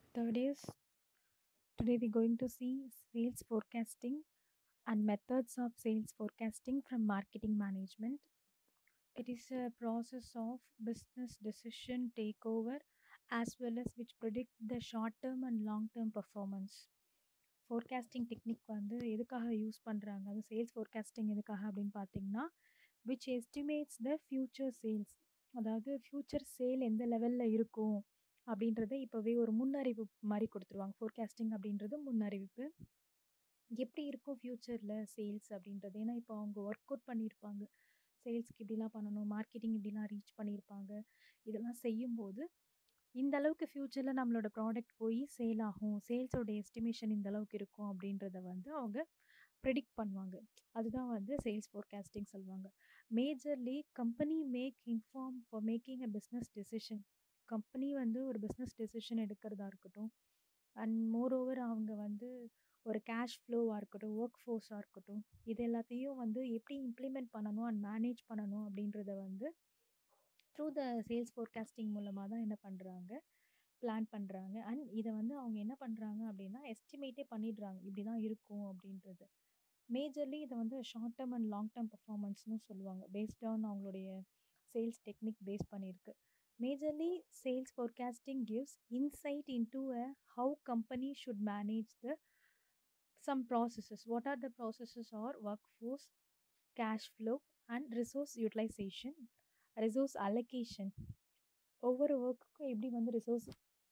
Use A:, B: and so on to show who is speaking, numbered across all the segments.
A: Third is today we're going to see sales forecasting and methods of sales forecasting from marketing management. It is a process of business decision takeover as well as which predict the short term and long term performance. Forecasting technique வந்து எதுக்காக use பண்ணுறாங்க அது sales forecasting எதுக்காக அப்படின்னு பார்த்தீங்கன்னா which estimates the future sales அதாவது future sale எந்த லெவலில் இருக்கும் அப்படின்றத இப்போவே ஒரு முன்னறிவு மாதிரி கொடுத்துருவாங்க ஃபோர்காஸ்டிங் அப்படின்றது முன்னறிவிப்பு எப்படி இருக்கும் ஃப்யூச்சரில் சேல்ஸ் அப்படின்றது ஏன்னா இப்போ அவங்க ஒர்க் அவுட் பண்ணியிருப்பாங்க சேல்ஸ்க்கு இப்படிலாம் பண்ணணும் மார்க்கெட்டிங் இப்படிலாம் ரீச் பண்ணியிருப்பாங்க இதெல்லாம் செய்யும்போது இந்த அளவுக்கு ஃப்யூச்சரில் நம்மளோட ப்ராடக்ட் போய் சேல் ஆகும் சேல்ஸோட எஸ்டிமேஷன் இந்த அளவுக்கு இருக்கும் அப்படின்றத வந்து அவங்க ப்ரெடிக்ட் பண்ணுவாங்க அதுதான் வந்து சேல்ஸ் ஃபோர்காஸ்டிங் சொல்லுவாங்க majorly company make inform for making a business decision company வந்து ஒரு பிஸ்னஸ் டெசிஷன் எடுக்கிறதா இருக்கட்டும் அண்ட் மோர் ஓவர் அவங்க வந்து ஒரு கேஷ் ஃப்ளோவாக இருக்கட்டும் ஒர்க் ஃபோர்ஸாக இருக்கட்டும் இது எல்லாத்தையும் வந்து எப்படி இம்ப்ளிமெண்ட் பண்ணணும் அண்ட் மேனேஜ் பண்ணணும் அப்படின்றத வந்து த்ரூ த சேல்ஸ் ஃபோர்காஸ்டிங் மூலமாக தான் என்ன பண்ணுறாங்க பிளான் பண்ணுறாங்க அண்ட் இதை வந்து அவங்க என்ன பண்ணுறாங்க அப்படின்னா எஸ்டிமேட்டே பண்ணிடுறாங்க இப்படி தான் இருக்கும் அப்படின்றது மேஜர்லி இதை வந்து short term and long term பர்ஃபார்மன்ஸ்னு சொல்லுவாங்க பேஸ்ட் ஆன் அவங்களுடைய சேல்ஸ் டெக்னிக் பேஸ் பண்ணியிருக்கு majorly sales forecasting gives insight into uh how company should manage the some processes what are the processes are workforce cash flow and resource utilization resource allocation ஒவ்வொரு ஒர்க்குக்கும் எப்படி வந்து resource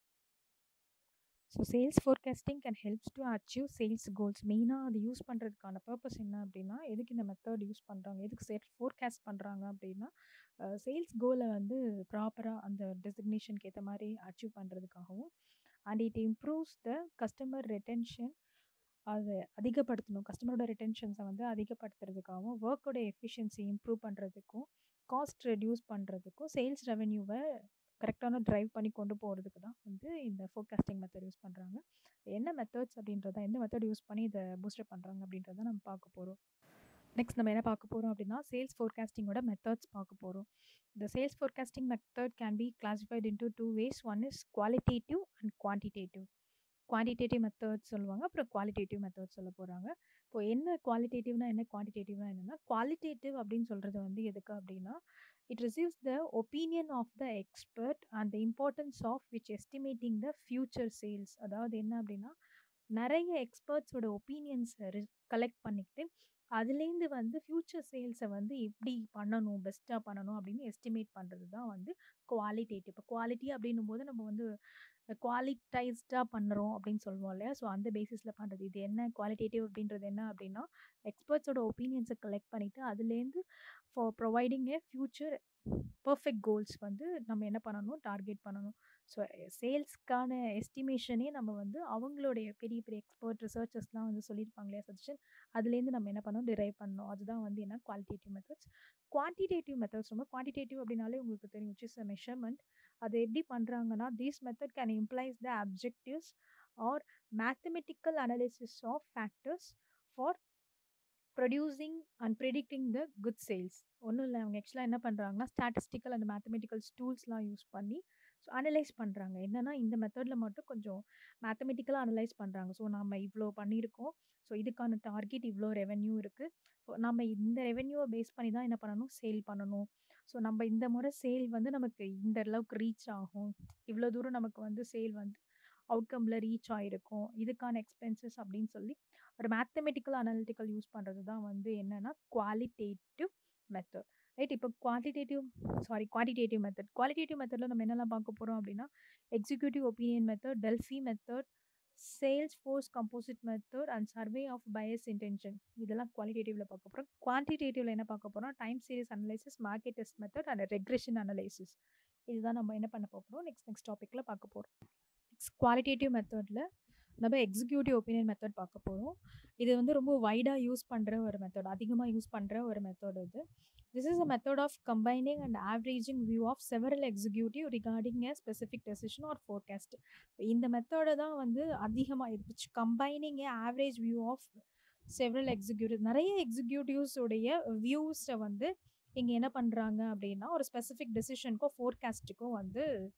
A: so sales forecasting can helps to achieve sales goals மெயினாக அது use பண்ணுறதுக்கான purpose என்ன அப்படின்னா எதுக்கு இந்த மெத்தட் யூஸ் பண்ணுறாங்க எதுக்கு சேல் ஃபோர்காஸ்ட் பண்ணுறாங்க அப்படின்னா சேல்ஸ் கோலை வந்து ப்ராப்பராக அந்த டெசிக்னேஷனுக்கு ஏற்ற மாதிரி அச்சீவ் பண்ணுறதுக்காகவும் and it improves the customer retention அதை அதிகப்படுத்தணும் கஸ்டமரோட ரிட்டென்ஷன்ஸை வந்து அதிகப்படுத்துறதுக்காகவும் ஒர்க்கோட எஃபிஷியன்சி இம்ப்ரூவ் பண்ணுறதுக்கும் காஸ்ட் ரெடியூஸ் பண்ணுறதுக்கும் சேல்ஸ் ரெவென்யூவை கரெக்டான ட்ரைவ் பண்ணி கொண்டு போகிறதுக்கு தான் வந்து இந்த ஃபோர்காஸ்டிங் மெத்தட் யூஸ் பண்ணுறாங்க என்ன மெத்தட்ஸ் அப்படின்றத எந்த மெத்தட் யூஸ் பண்ணி இதை பூஸ்டப் பண்ணுறாங்க அப்படின்றத நம்ம பார்க்க போகிறோம் நெக்ஸ்ட் நம்ம என்ன பார்க்க போகிறோம் அப்படின்னா சேல்ஸ் ஃபோர்காஸ்டிங்கோட மெத்தட்ஸ் பார்க்க போகிறோம் இந்த sales forecasting method can be classified into two ways one is qualitative and quantitative quantitative method சொல்லுவாங்க அப்புறம் குவாலிட்டேட்டிவ் மெத்தட் சொல்ல போகிறாங்க இப்போ என்ன குவாலிட்டேட்டிவ்னா என்ன குவான்டிடேட்டிவ்னா என்னென்னா குவாலிட்டேட்டிவ் அப்படின்னு சொல்கிறது வந்து எதுக்கு அப்படின்னா it receives the opinion of the expert and the importance of which estimating the future sales அதாவது என்ன அப்படின்னா நிறைய எக்ஸ்பர்ட்ஸோட ஒப்பீனியன்ஸை கலெக்ட் பண்ணிக்கிட்டு அதுலேருந்து வந்து ஃப்யூச்சர் சேல்ஸை வந்து எப்படி பண்ணணும் பெஸ்ட்டாக பண்ணணும் அப்படின்னு எஸ்டிமேட் பண்ணுறது தான் வந்து குவாலிட்டேட்டிவ் இப்போ குவாலிட்டி அப்படின்னும் போது நம்ம வந்து குவாலிட்டைஸ்டாக பண்ணுறோம் அப்படின்னு சொல்லுவோம் இல்லையா ஸோ அந்த பேசிஸில் பண்ணுறது இது என்ன குவாலிட்டேட்டிவ் அப்படின்றது என்ன அப்படின்னா எக்ஸ்பர்ட்ஸோட ஒப்பீனியன்ஸை கலெக்ட் பண்ணிவிட்டு அதுலேருந்து for providing a future perfect goals வந்து நம்ம என்ன பண்ணணும் டார்கெட் பண்ணணும் ஸோ சேல்ஸ்க்கான எஸ்டிமேஷனே நம்ம வந்து அவங்களுடைய பெரிய பெரிய எக்ஸ்பர்ட் ரிசர்ச்சர்ஸ்லாம் வந்து சொல்லியிருப்பாங்க இல்லையா சஜஷன் அதுலேருந்து நம்ம என்ன பண்ணணும் டிரைவ் பண்ணணும் அதுதான் வந்து என்ன குவாலிட்டேட்டிவ் மெத்தட்ஸ் குவான்டிடேட்டிவ் மெத்தட்ஸ் ரொம்ப குவான்டிடேட்டிவ் அப்படின்னாலே உங்களுக்கு தெரியும் விச் இஸ் அ மெஷர்மெண்ட் அது எப்படி பண்ணுறாங்கன்னா these method can implies the objectives are mathematical analysis of factors for producing and predicting the good sales ஒன்றும் இல்லை அவங்க ஆக்சுவலாக என்ன பண்ணுறாங்கன்னா ஸ்டாட்டிஸ்டிக்கல் அண்ட் மேத்தமெட்டிக்கல்ஸ் டூல்ஸ்லாம் யூஸ் பண்ணி ஸோ அனலைஸ் பண்ணுறாங்க என்னென்னா இந்த மெத்தடில் மட்டும் கொஞ்சம் மேத்தமெட்டிக்கலாக அனலைஸ் பண்ணுறாங்க ஸோ நம்ம இவ்வளோ பண்ணியிருக்கோம் ஸோ இதுக்கான டார்கெட் இவ்வளோ ரெவென்யூ இருக்குது நம்ம இந்த ரெவென்யூவை பேஸ் பண்ணி தான் என்ன பண்ணணும் சேல் பண்ணணும் ஸோ நம்ம இந்த முறை சேல் வந்து நமக்கு இந்த அளவுக்கு ரீச் ஆகும் இவ்வளோ தூரம் நமக்கு வந்து சேல் வந்து அவுட்கமில் ரீச் ஆகிருக்கும் இதுக்கான எக்ஸ்பென்சஸ் அப்படின்னு சொல்லி ஒரு மேத்தமெட்டிக்கல் அனாலிட்டிக்கல் யூஸ் பண்ணுறது தான் வந்து என்னென்னா குவாலிட்டேட்டிவ் மெத்தட் ரைட் இப்போ quantitative sorry quantitative method qualitative மெத்தடில் நம்ம என்னெல்லாம் பார்க்க போகிறோம் அப்படின்னா executive opinion method Delphi method sales force composite method and survey of buyers intention இதெல்லாம் குவாலிட்டேட்டிவில் பார்க்க போகிறோம் குவான்டிடேட்டிவில் என்ன பார்க்க போகிறோம் time series analysis market test method and regression analysis இதுதான் நம்ம என்ன பண்ண போகிறோம் நெக்ஸ்ட் நெக்ஸ்ட் டாப்பிக்கில் பார்க்க போகிறோம் நெக்ஸ்ட் குவாலிட்டேட்டிவ் மெத்தடில் நம்ம எக்ஸிக்யூட்டிவ் ஒப்பீனியன் மெத்தட் பார்க்க போகிறோம் இது வந்து ரொம்ப வைடாக யூஸ் பண்ணுற ஒரு மெத்தட் அதிகமாக யூஸ் பண்ணுற ஒரு மெத்தட் இது this is a method of combining and averaging view of several executive regarding a specific decision or forecast இந்த மெத்தடை தான் வந்து அதிகமாக இருந்துச்சு combining a average view of several executive நிறைய எக்ஸிக்யூட்டிவ்ஸோடைய வியூஸை வந்து இங்கே என்ன பண்ணுறாங்க அப்படின்னா ஒரு ஸ்பெசிஃபிக் டெசிஷனுக்கோ ஃபோர்காஸ்ட்டுக்கோ வந்து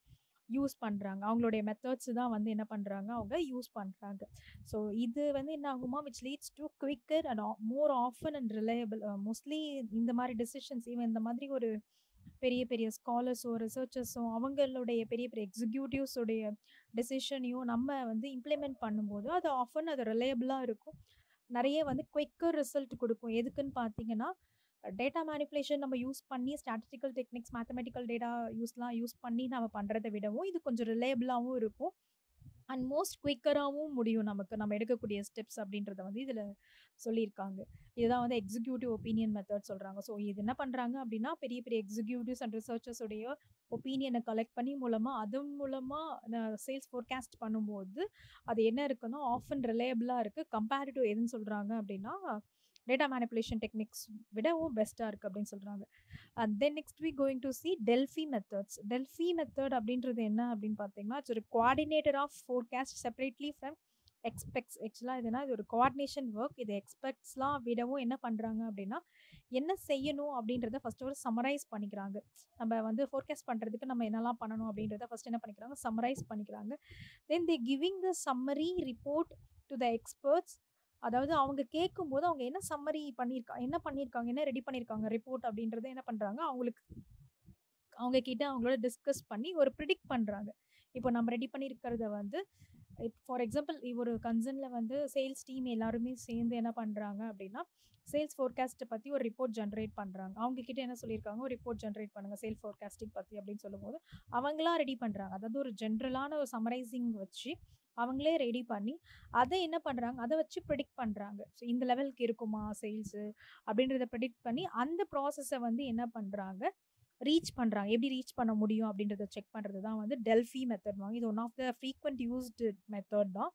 A: யூஸ் பண்றாங்க. அவங்களுடைய மெத்தட்ஸ் தான் வந்து என்ன பண்றாங்க, அவங்க யூஸ் பண்றாங்க. ஸோ இது வந்து என்ன ஆகுமா, which leads to quicker and ah more often and reliable uh mostly இந்த மாரி டிசிஷன்ஸ் ஈவன் இந்த மாதிரி ஒரு பெரிய பெரிய ஸ்காலர்ஸோ, ரிசர்ச்சர்ஸோ அவங்களுடைய பெரிய பெரிய எக்ஸிக்யூட்டிவ்ஸ் உடைய டெசிஷனையும் நம்ம வந்து இம்ப்ளிமெண்ட் பண்ணும்போது, அது ஆஃபன் அது ரிலையபிளா இருக்கும். நெறைய வந்து குயிக்கர் ரிசல்ட் குடுக்கும். எதுக்குன்னு பார்த்தீங்கன்னா, டேட்டா மேனிபுலேஷன் நம்ம யூஸ் பண்ணி ஸ்டாட்டிஸ்டிக்கல் டெக்னிக்ஸ், மேத்தமேட்டிக்கல் டேட்டா யூஸ்லாம் யூஸ் பண்ணி நம்ம பண்றத விடவும், இது கொஞ்சம் ரிலையபிளாவும் இருக்கும். அண்ட் மோஸ்ட் குயிக்கராவும் முடியும் நமக்கு. நம்ம எடுக்கக்கூடிய ஸ்டெப்ஸ் அப்படின்றத வந்து இதுல சொல்லியிருக்காங்க. இதுதான் வந்து எக்ஸிக்யூட்டிவ் ஒப்பீனியன் மெத்தட் சொல்றாங்க. ஸோ இது என்ன பண்றாங்க அப்படின்னா, பெரிய பெரிய எக்ஸிக்யூட்டிவ்ஸ் அண்ட் ரிசர்ச்சர்ஸ் உடைய ஒப்பீனியன கலெக்ட் பண்ணி மூலமா அதன் மூலமா ந சேல்ஸ் ஃபோர்காஸ்ட் பண்ணும்போது, அது என்ன இருக்குன்னா, ஆஃபன் ரிலையபிளா இருக்கு. கம்பேர்ட் டூ எதுன்னு சொல்றாங்க அப்படின்னா, டேட்டா மேனிபுலேஷன் டெக்னிக்ஸ் விடவும் பெஸ்ட்டா இருக்கு அப்படின்னு சொல்றாங்க. And then next we going to see Delphi methods. Delphi method அப்படின்றது என்ன அப்படின்னு பார்த்தீங்கன்னா, இட்ஸ் ஒரு coordinator of forecast separately from expects. ஆக்சுவலா இதுனா இது ஒரு கோஆர்டினேஷன் ஒர்க். இது எக்ஸ்பெக்ட்ஸ்லாம் விடவும் என்ன பண்றாங்க அப்படின்னா, என்ன செய்யணும் அப்படின்றத ஃபர்ஸ்ட் ஒரு சம்மரைஸ் பண்ணிக்கிறாங்க. நம்ம வந்து ஃபோர்காஸ்ட் பண்றதுக்கு நம்ம என்னலாம் பண்ணணும் அப்படின்றத ஃபர்ஸ்ட் என்ன பண்ணிக்கிறாங்க, சம்மரைஸ் பண்ணிக்கிறாங்க. Then they giving the summary report to the experts. அதாவது அவங்க கேட்கும்போது அவங்க என்ன சம்மரி பண்ணியிருக்கா என்ன பண்ணியிருக்காங்க, என்ன ரெடி பண்ணியிருக்காங்க ரிப்போர்ட் அப்படின்றத என்ன பண்றாங்க, அவங்களுக்கு அவங்க கிட்ட அவங்களோட டிஸ்கஸ் பண்ணி ஒரு ப்ரிடிக்ட் பண்றாங்க. இப்போ நம்ம ரெடி பண்ணியிருக்கிறத வந்து இப் ஃபார் எக்ஸாம்பிள் ஒரு கன்சர்ன்ல வந்து சேல்ஸ் டீம் எல்லாருமே சேர்ந்து என்ன பண்றாங்க அப்படின்னா, சேல்ஸ் ஃபோர்காஸ்ட்ட பத்தி ஒரு ரிப்போர்ட் ஜெனரேட் பண்றாங்க. அவங்க கிட்ட என்ன சொல்லியிருக்காங்க, ஒரு ரிப்போர்ட் ஜெனரேட் பண்ணுங்க சேல்ஸ் ஃபோர்காஸ்டிங் பத்தி அப்படின்னு சொல்லும்போது, அவங்களா ரெடி பண்றாங்க. அதாவது ஒரு ஜென்ரலான ஒரு சம்மரைசிங் வச்சு, அவங்களே ரெடி பண்ணி, அத என்ன பண்றாங்க, அத வச்சு ப்ரிடிக்ட் பண்றாங்க. ஸோ இந்த லெவலுக்கு இருக்குமா சேல்ஸு அப்படின்றத ப்ரிடிக்ட் பண்ணி, அந்த ப்ராசஸ வந்து என்ன பண்றாங்க, ரீச் பண்றாங்க. எப்படி ரீச் பண்ண முடியும் அப்படின்றத செக் பண்றது தான் வந்து டெல்ஃபி மெத்தட்வாங்க. இது one of the frequent used method தான்.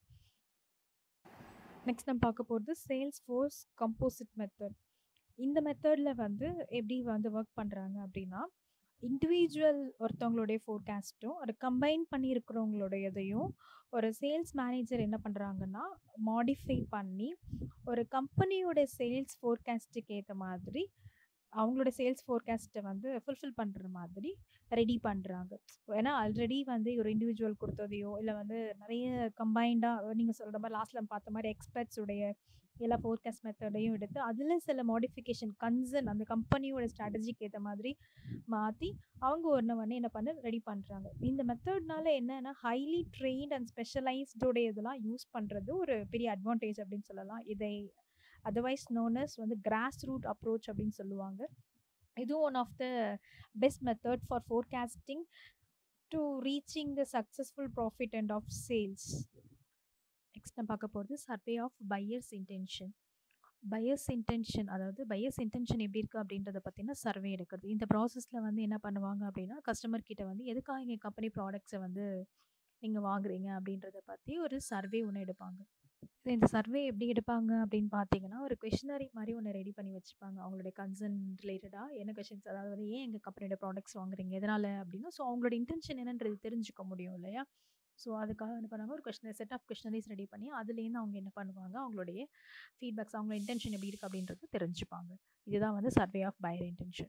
A: நெக்ஸ்ட் நம்ம பார்க்க போறது சேல்ஸ் ஃபோர்ஸ் கம்போசிட் மெத்தட். இந்த மெத்தட்ல வந்து எப்படி வந்து வொர்க் பண்றாங்க அப்படின்னா, இண்டிவிஜுவல் ஒருத்தவங்களுடைய ஃபோர்காஸ்ட்டும், அத கம்பைன் பண்ணி இருக்கிறவங்களுடையதையும், ஒரு சேல்ஸ் மேனேஜர் என்ன பண்றாங்கன்னா, மாடிஃபை பண்ணி, ஒரு கம்பெனியோட சேல்ஸ் ஃபோர்காஸ்ட்டுக்கு ஏத்த மாதிரி, அவங்களோட சேல்ஸ் ஃபோர்காஸ்ட்ட வந்து ஃபுல்ஃபில் பண்ற மாதிரி ரெடி பண்றாங்க. ஏன்னா ஆல்ரெடி வந்து ஒரு இண்டிவிஜுவல் குடுத்ததையோ, இல்ல வந்து நெறைய கம்பைன்டா நீங்க சொல்ற மாரி லாஸ்ட்ல நம்ம பார்த்த மாரி எக்ஸ்பெர்ட்ஸ் உடைய எல்லா ஃபோர்காஸ்ட் மெத்தடையும் எடுத்து, அதுல சில மாடிஃபிகேஷன் கன்சர்ன் அந்த கம்பெனியோட ஸ்ட்ராட்டஜிக்கு ஏத்த மாதிரி மாத்தி, அவங்க ஒண்ணு ஒண்ணு என்ன பண்ண ரெடி பண்றாங்க. இந்த மெத்தட்னால என்னன்னா, ஹைலி ட்ரெயின்ட் அண்ட் ஸ்பெஷலைஸ்ட் உடைய இதெல்லாம் யூஸ் பண்றது ஒரு பெரிய அட்வான்டேஜ் அப்படின்னு சொல்லலாம். இதை அதர்வைஸ் நோன் அஸ் வந்து கிராஸ் ரூட் அப்ரோச் அப்படின்னு சொல்லுவாங்க. இதுவும் one of the best method for forecasting to reaching the successful profit and of sales. Next நம்ம பார்க்க போறது survey of buyers intention. Buyers intention அதாவது பையர்ஸ் இன்டென்ஷன் எப்படி இருக்கு அப்படின்றத பத்தின சர்வே எடுக்கிறது. இந்த ப்ராசஸ்ல வந்து என்ன பண்ணுவாங்க அப்படின்னா, கஸ்டமர் கிட்ட வந்து எதுக்காக எங்க கம்பெனி ப்ராடக்ட்ஸ வந்து நீங்க வாங்குறீங்க அப்படின்றத பத்தி ஒரு சர்வே ஒண்ணு எடுப்பாங்க. இந்த சர்வே எப்படி எடுப்பாங்க அப்படின்னு பார்த்தீங்கன்னா, ஒரு கொஸ்டினரி மாரி ஒண்ணு ரெடி பண்ணி வச்சுப்பாங்க. அவங்களுடைய கன்சர்ன் ரிலேட்டடா என்ன கொஸ்டின்ஸ் அதாவது வந்து ஏன் எங்க கம்பெனியோட ப்ராடக்ட்ஸ் வாங்குறீங்க? எதனால அப்படின்னா, ஸோ அவங்களோட இன்டென்ஷன் என்னன்றது தெரிஞ்சுக்க முடியும் இல்லையா? ஸோ அதுக்காக என்ன பண்ணாங்க, ஒரு questionnaire set of questionnaires ready பண்ணி, அதுலேருந்து அவங்க என்ன பண்ணுவாங்க, அவங்களுடைய ஃபீட்பேக்ஸ் அவங்களோட இன்டென்ஷன் எப்படி இருக்கு அப்படின்றத தெரிஞ்சுப்பாங்க. இதுதான் வந்து survey of buyer intention.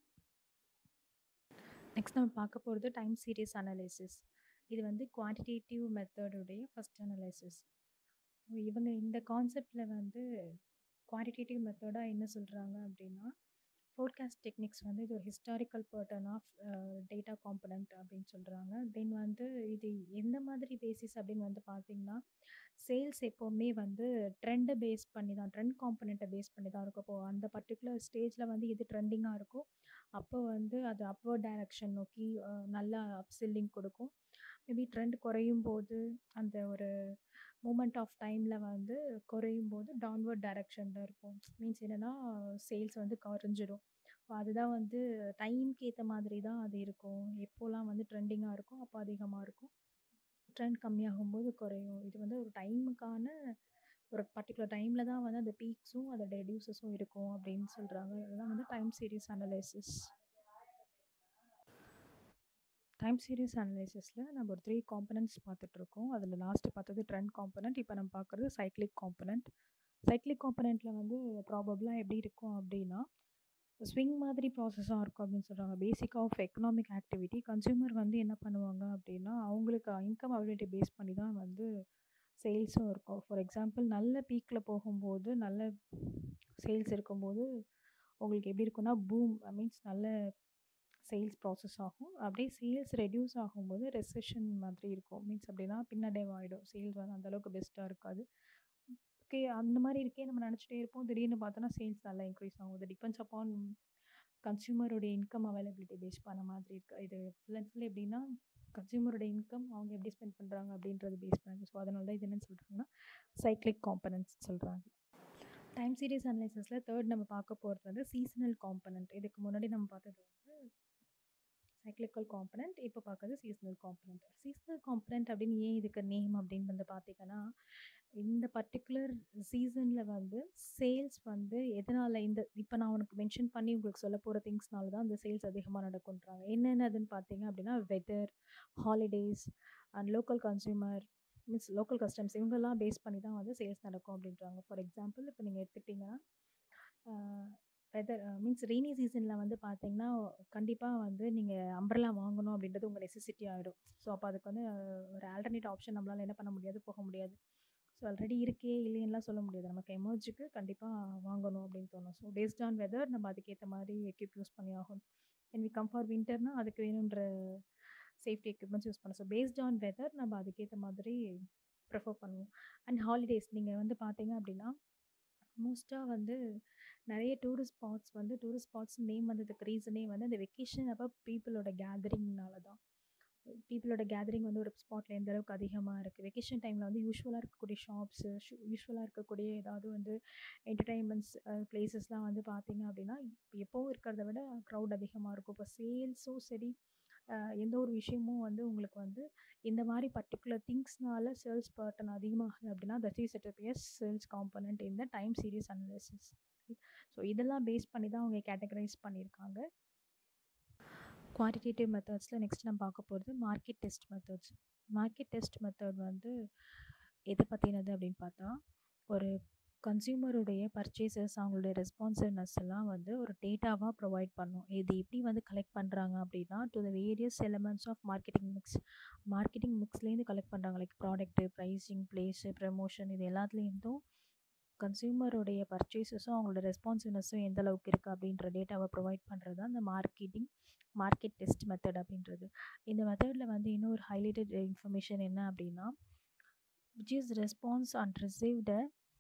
A: Next நம்ம பார்க்க போறது டைம் சீரிஸ் அனாலிசிஸ். இது வந்து குவான்டிடேட்டிவ் மெத்தட் உடைய ஃபர்ஸ்ட் அனலைசிஸ். இவங்க இந்த கான்செப்ட்ல வந்து குவான்டிடேட்டிவ் மெத்தடா என்ன சொல்றாங்க அப்படின்னா, ஃபோர்காஸ்ட் டெக்னிக்ஸ் வந்து இது ஒரு historical pattern of a data component அப்படின்னு சொல்றாங்க. தென் வந்து இது எந்த மாதிரி பேசிஸ் அப்படின்னு வந்து பார்த்தீங்கன்னா, சேல்ஸ் எப்பவுமே வந்து ட்ரெண்ட பேஸ் பண்ணி தான் ட்ரெண்ட் காம்போனன்ட்ட பேஸ் பண்ணி தான் இருக்கும். இப்போ அந்த பர்ட்டிகுலர் ஸ்டேஜ்ல வந்து எது ட்ரெண்டிங்கா இருக்கோ, அப்போ வந்து அது அப்வர்ட் டைரக்ஷன் நோக்கி அ நல்லா அப்செல்லிங் கொடுக்கும். மேபி ட்ரெண்ட் குறையும்போது, அந்த ஒரு மூமெண்ட் ஆஃப் டைம்ல வந்து குறையும்போது டவுன்வர்ட் டைரக்ஷன்ல இருக்கும். மீன்ஸ் என்னன்னா, சேல்ஸ் வந்து குறைஞ்சிடும். அதுதான் வந்து டைம்க்கு ஏத்த மாதிரி தான் அது இருக்கும். எப்போலாம் வந்து ட்ரெண்டிங்கா இருக்கோ, அப்போ அதிகமா இருக்கும். ட்ரெண்ட் கம்மியாகும்போது குறையும். இது வந்து ஒரு டைமுக்கான ஒரு பர்ட்டிகுலர் டைம்ல தான் வந்து அந்த பீக்ஸும், அதோட ரெடியூசஸும் இருக்கும் அப்படின்னு சொல்றாங்க. இதுதான் வந்து time series analysis. Time series அனலைசிஸ்ல நம்ம ஒரு 3 காம்போனன்ட்ஸ் பார்த்துட்ருக்கோம். அதில லாஸ்ட் பார்த்தது ட்ரெண்ட் காம்போனன்ட். இப்போ நம்ம பார்க்குறது சைக்ளிக் காம்போனன்ட். சைக்ளிக் காம்போனன்ட்ல வந்து ப்ராபபிளா எப்படி இருக்கும் அப்படின்னா, ஸ்விங் மாதிரி ப்ராசஸாக இருக்கும் அப்படின்னு சொல்கிறாங்க basic of economic activity consumer வந்து என்ன பண்ணுவாங்க அப்படின்னா அவங்களுக்கு இன்கம் அவைலபிலிட்டி பேஸ் பண்ணி தான் வந்து சேல்ஸும் இருக்கும் ஃபார் எக்ஸாம்பிள் நல்ல பீக்கில் போகும்போது நல்ல சேல்ஸ் இருக்கும்போது உங்களுக்கு எப்படி இருக்குன்னா பூம் மீன்ஸ் நல்ல சேல்ஸ் ப்ராசஸ் ஆகும் அப்படியே சேல்ஸ் ரெடியூஸ் ஆகும்போது ரெசெஷன் மாதிரி இருக்கும் மீன்ஸ் அப்படின்னா பின்னடைவாயிடும் சேல்ஸ் வந்து அந்தளவுக்கு பெஸ்ட்டாக இருக்காது ஓகே அந்த மாதிரி இருக்கே நம்ம நினச்சிட்டே இருப்போம் திடீர்னு பார்த்தோன்னா சேல்ஸ் நல்லா இன்க்ரீஸ் ஆகும் இது டிபெண்ட்ஸ் அப்பான் கன்சியூமருடைய இன்கம் அவைலபிலிட்டி பேஸ் பண்ண மாதிரி இருக்குது இது ஃபுல் அண்ட் ஃபுல் எப்படின்னா கன்சியூமரோட இன்கம் அவங்க எப்படி ஸ்பெண்ட் பண்ணுறாங்க அப்படின்றது பேஸ் பண்ணி ஸோ அதனால தான் இது என்னென்னு சொல்கிறாங்கன்னா சைக்ளிக் காம்பனன்ட்ஸ் சொல்கிறாங்க டைம் சீரீஸ் அனலைசஸில் தேர்ட் நம்ம பார்க்க போகிறது வந்து சீசனல் காம்பனண்ட் இதுக்கு முன்னாடி நம்ம பார்த்தது வந்து சைக்ளிக்கல் காம்பனண்ட் இப்போ பார்க்குறது சீசனல் காம்பனண்ட் சீசனல் காம்பனண்ட் அப்படின்னு ஏன் இதுக்கு நேம் அப்படின்னு வந்து பார்த்தீங்கன்னா இந்த பர்டிகுலர் சீசனில் வந்து சேல்ஸ் வந்து எதனால் இந்த இப்போ நான் உனக்கு மென்ஷன் பண்ணி உங்களுக்கு சொல்ல போகிற திங்ஸ்னால தான் அந்த சேல்ஸ் அதிகமாக நடக்குன்றாங்க என்னென்னதுன்னு பார்த்தீங்க அப்படின்னா weather holidays and local consumer means local customs இவங்கெல்லாம் பேஸ் பண்ணி தான் வந்து சேல்ஸ் நடக்கும் அப்படின்றாங்க ஃபார் எக்ஸாம்பிள் இப்போ நீங்கள் எடுத்துக்கிட்டிங்கன்னா வெதர் மீன்ஸ் ரெய்னி சீசனில் வந்து பார்த்தீங்கன்னா கண்டிப்பாக வந்து நீங்கள் அம்ப்ரலா வாங்கணும் அப்படின்றது உங்கள் நெசசிட்டி ஆகிடும் ஸோ அப்போ அதுக்கு வந்து ஒரு ஆல்டர்னேட் ஆப்ஷன் நம்மளால் என்ன பண்ண முடியாது போக முடியாது ஸோ ஆல்ரெடி இருக்கே இல்லைன்னுலாம் சொல்ல முடியாது நமக்கு எமர்ஜுக்கு கண்டிப்பாக வாங்கணும் அப்படின்னு தோணும் ஸோ பேஸ்ட் ஆன் வெதர் நம்ம அதுக்கேற்ற மாதிரி எக்யூப் யூஸ் பண்ணி ஆகணும் அண்ட் வி கம் ஃபார் வின்டர்னால் அதுக்கு வேணுன்ற சேஃப்டி எக்யூப்மெண்ட்ஸ் யூஸ் பண்ணணும் ஸோ பேஸ்ட் ஆன் வெதர் நம்ம அதுக்கேற்ற மாதிரி ப்ரிஃபர் பண்ணுவோம் அண்ட் ஹாலிடேஸ் நீங்கள் வந்து பார்த்தீங்க அப்படின்னா மோஸ்ட்டாக வந்து நிறைய டூரிஸ்ட் ஸ்பாட்ஸ் வந்து டூரிஸ்ட் ஸ்பாட்ஸ் நேம் வந்ததுக்கு ரீசனே வந்து அந்த வெக்கேஷன் அப்போ பீப்புளோட கேதரிங்னால தான் பீப்புளோட கேதரிங் வந்து ஒரு ஸ்பாட்டில் எந்த அளவுக்கு அதிகமாக இருக்குது வெக்கேஷன் டைமில் வந்து யூஸ்வலாக இருக்கக்கூடிய ஷாப்ஸு யூஸ்வலாக இருக்கக்கூடிய ஏதாவது வந்து என்டர்டைன்மெண்ட்ஸ் பிளேசஸ்லாம் வந்து பார்த்தீங்க அப்படின்னா இப்போ எப்போவும் இருக்கிறத விட க்ரௌட் அதிகமாக இருக்கும் இப்போ சேல்ஸும் சரி எந்த ஒரு விஷயமும் வந்து உங்களுக்கு வந்து இந்த மாதிரி பர்டிகுலர் திங்ஸ்னால சேல்ஸ் பர்டன் அதிகமாகுது அப்படின்னா that is said as sales component இந்த டைம் சீரீஸ் அனலிசிஸ் ஸோ இதெல்லாம் பேஸ் பண்ணி தான் அவங்க கேட்டகரைஸ் பண்ணியிருக்காங்க குவான்டிடேட்டிவ் மெத்தட்ஸில் நெக்ஸ்ட் நம்ம பார்க்க போகிறது market test methods market test method வந்து எதை பற்றினது அப்படின்னு பார்த்தா ஒரு கன்சியூமருடைய பர்ச்சேசஸ் அவங்களுடைய ரெஸ்பான்சிவ்னஸ் எல்லாம் வந்து ஒரு டேட்டாவாக ப்ரொவைட் பண்ணும் இது எப்படி வந்து கலெக்ட் பண்ணுறாங்க அப்படின்னா to the various elements of marketing mix marketing மிக்ஸ்லேருந்து கலெக்ட் பண்ணுறாங்க like product pricing place promotion இது எல்லாத்துலேருந்தும் கன்சியூமருடைய பர்ச்சேஸஸும் அவங்களோட ரெஸ்பான்சிவ்னஸும் எந்த அளவுக்கு இருக்குது அப்படின்ற டேட்டாவை ப்ரொவைட் பண்ணுறது தான் அந்த மார்க்கெட்டிங் மார்க்கெட் டெஸ்ட் மெத்தட் அப்படின்றது இந்த மெத்தடில் வந்து இன்னொரு ஹைலைட்டட் இன்ஃபர்மேஷன் என்ன அப்படின்னா which is response and received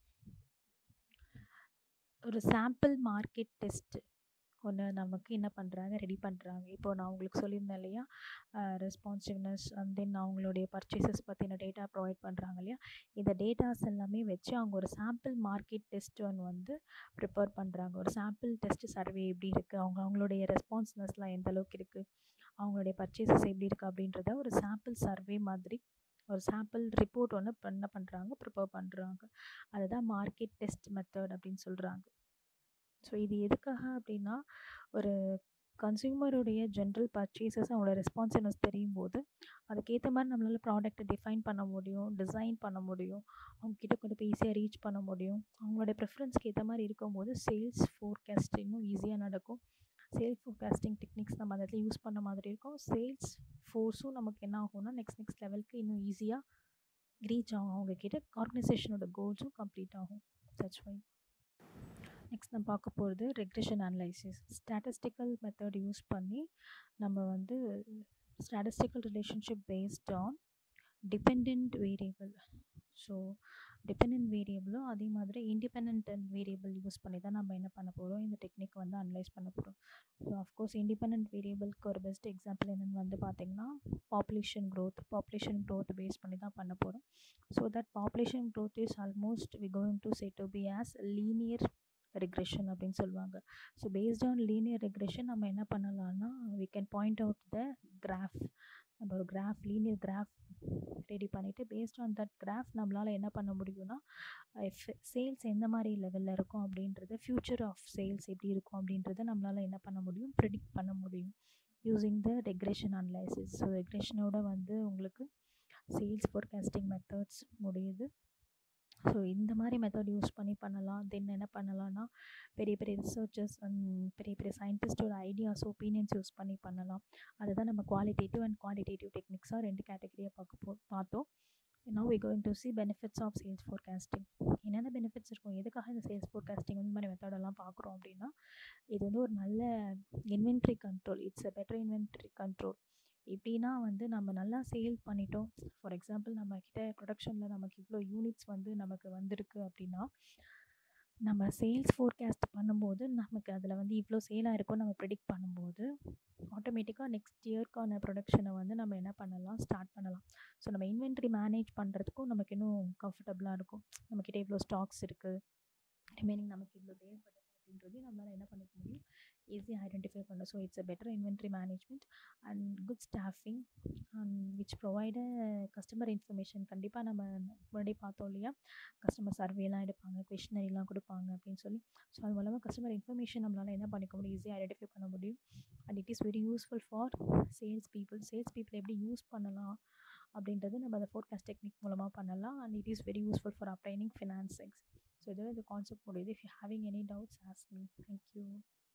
A: ஒரு சாம்பிள் மார்க்கெட் டெஸ்ட்டு ஒன்று நமக்கு என்ன பண்ணுறாங்க ரெடி பண்ணுறாங்க இப்போது நான் உங்களுக்கு சொல்லியிருந்தேன் இல்லையா ரெஸ்பான்சிவ்னஸ் அண்ட் தென் அவங்களுடைய பர்ச்சேசஸ் பற்றின டேட்டா ப்ரொவைட் பண்ணுறாங்க இல்லையா இந்த டேட்டாஸ் எல்லாமே வச்சு அவங்க ஒரு சாம்பிள் மார்க்கெட் டெஸ்ட் ஒன்று வந்து ப்ரிப்பேர் பண்ணுறாங்க ஒரு சாம்பிள் டெஸ்ட் சர்வே எப்படி இருக்குது அவங்க அவங்களுடைய ரெஸ்பான்சிவ்னஸ்லாம் எந்த அளவுக்கு இருக்குது அவங்களுடைய பர்ச்சேசஸ் எப்படி இருக்குது அப்படின்றத ஒரு சாம்பிள் சர்வே மாதிரி ஒரு சாம்பிள் ரிப்போர்ட் ஒன்று என்ன பண்ணுறாங்க ப்ரிப்பேர் பண்ணுறாங்க அதுதான் மார்க்கெட் டெஸ்ட் மெத்தட் அப்படின்னு சொல்கிறாங்க ஸோ இது எதுக்காக அப்படின்னா ஒரு கன்சியூமருடைய ஜென்ரல் பர்ச்சேசஸ் அவங்களோட ரெஸ்பான்சிவ்னஸ் தெரியும் போது அதுக்கேற்ற மாதிரி நம்மளால் ப்ராடக்ட்டை டிஃபைன் பண்ண முடியும் டிசைன் பண்ண முடியும் அவங்கக்கிட்ட கொண்டு போய் ஈஸியாக ரீச் பண்ண முடியும் அவங்களோட ப்ரிஃபரன்ஸ்க்கு ஏற்ற மாதிரி இருக்கும்போது சேல்ஸ் ஃபோர்காஸ்டிங்கும் ஈஸியாக நடக்கும் சேல்ஸ் ஃபோர்காஸ்டிங் டெக்னிக்ஸ் நம்ம அந்த இடத்துல யூஸ் பண்ண மாதிரி இருக்கும் சேல்ஸ் ஃபோர்ஸும் நமக்கு என்ன ஆகும்னா நெக்ஸ்ட் நெக்ஸ்ட் லெவலுக்கு இன்னும் ஈஸியாக ரீச் ஆகும் அவங்கக்கிட்ட ஆர்கனைசேஷனோட கோல்ஸும் கம்ப்ளீட் ஆகும் சச் வை நெக்ஸ்ட் நம்ம பார்க்க போகிறது regression analysis statistical method use பண்ணி நம்ம வந்து statistical relationship based on depend variable so depend வேரியபிளும் அதே மாதிரி இண்டிபெண்ட் வேரியபிள் யூஸ் பண்ணி தான் நம்ம என்ன பண்ண போகிறோம் இந்த டெக்னிக் வந்து அனலைஸ் பண்ண போகிறோம் ஸோ அஃப்கோர்ஸ் இண்டிபெண்ட் வேரியபிளுக்கு ஒரு பெஸ்ட் எக்ஸாம்பிள் என்னென்னு வந்து பார்த்திங்கன்னா population growth population growth base பண்ணி தான் பண்ண போகிறோம் so that population growth is almost we going to say to be as linear regression அப்படின்னு சொல்லுவாங்க so based on linear regression நம்ம என்ன பண்ணலாம்னா we can point out the graph நம்ம ஒரு கிராஃப் லீனியர் கிராஃப் ரெடி பண்ணிவிட்டு பேஸ்ட் ஆன் தட் கிராஃப் நம்மளால் என்ன பண்ண முடியும்னா சேல்ஸ் எந்த மாதிரி லெவலில் இருக்கும் அப்படின்றத ஃப்யூச்சர் ஆஃப் சேல்ஸ் எப்படி இருக்கும் அப்படின்றத நம்மளால் என்ன பண்ண முடியும் ப்ரிடிக்ட் பண்ண முடியும் using the regression analysis so ரெக்ரெஷனோட வந்து உங்களுக்கு சேல்ஸ் ஃபோர்காஸ்டிங் மெத்தட்ஸ் முடியுது ஸோ இந்த மாதிரி மெத்தட் யூஸ் பண்ணி பண்ணலாம் தென் என்ன பண்ணலாம்னா பெரிய பெரிய ரிசர்ச்சர்ஸ் அண்ட் பெரிய பெரிய சயின்டிஸ்டோட ஐடியாஸ் ஒப்பீனியன்ஸ் யூஸ் பண்ணி பண்ணலாம் அதுதான் நம்ம குவாலிட்டேட்டிவ் அண்ட் குவான்டிடேட்டிவ் டெக்னிக்ஸாக ரெண்டு கேட்டகரியாக பார்க்க போ பார்த்தோம் now we going to see benefits of sales forecasting என்னென்ன பெனிஃபிட்ஸ் இருக்கும் எதுக்காக இந்த சேல்ஸ் ஃபோர்காஸ்டிங் இந்த மாதிரி மெத்தடெல்லாம் பார்க்குறோம் அப்படின்னா இது வந்து ஒரு நல்ல inventory control it's a better inventory control எப்படின்னா வந்து நம்ம நல்லா சேல் பண்ணிட்டோம் ஃபார் எக்ஸாம்பிள் நம்மக்கிட்ட ப்ரொடக்ஷனில் நமக்கு இவ்வளோ யூனிட்ஸ் வந்து நமக்கு வந்திருக்கு அப்படின்னா நம்ம சேல்ஸ் ஃபோர்காஸ்ட் பண்ணும்போது நமக்கு அதில் வந்து இவ்வளோ சேலாக இருக்கும் நம்ம ப்ரிடிக்ட் பண்ணும்போது ஆட்டோமேட்டிக்காக நெக்ஸ்ட் இயர்க்கான ப்ரொடக்ஷனை வந்து நம்ம என்ன பண்ணலாம் ஸ்டார்ட் பண்ணலாம் ஸோ நம்ம இன்வென்ட்ரி மேனேஜ் பண்ணுறதுக்கும் நமக்கு இன்னும் கம்ஃபர்டபுளாக இருக்கும் நம்மக்கிட்ட இவ்வளோ ஸ்டாக்ஸ் இருக்குது ரிமைனிங் நமக்கு இவ்வளோ தேவைப்படுது அப்படின்றது நம்மளால் என்ன பண்ணிக்க முடியும் ஈஸியாக ஐடென்டிஃபை பண்ண so it's a better inventory management and good staffing and which provide customer information கண்டிப்பாக நம்ம முன்னாடி பார்த்தோம் இல்லையா கஸ்டமர் சர்வேலாம் எடுப்பாங்க கொஷினரிலாம் கொடுப்பாங்க அப்படின்னு சொல்லி ஸோ அது மூலமாக கஸ்டமர் இன்ஃபர்மேஷன் நம்மளால் என்ன பண்ணிக்க முடியும் ஈஸியாக ஐடென்டிஃபை பண்ண முடியும் and it is very useful for sales people sales people எப்படி யூஸ் பண்ணலாம் அப்படின்றது நம்ம அந்த ஃபோர்காஸ்ட் டெக்னிக் மூலமாக பண்ணலாம் and it is very useful for applying finance எக்ஸ் ஸோ இதோட இந்த கான்செப்ட் முடியுது if you having any doubts ask me thank you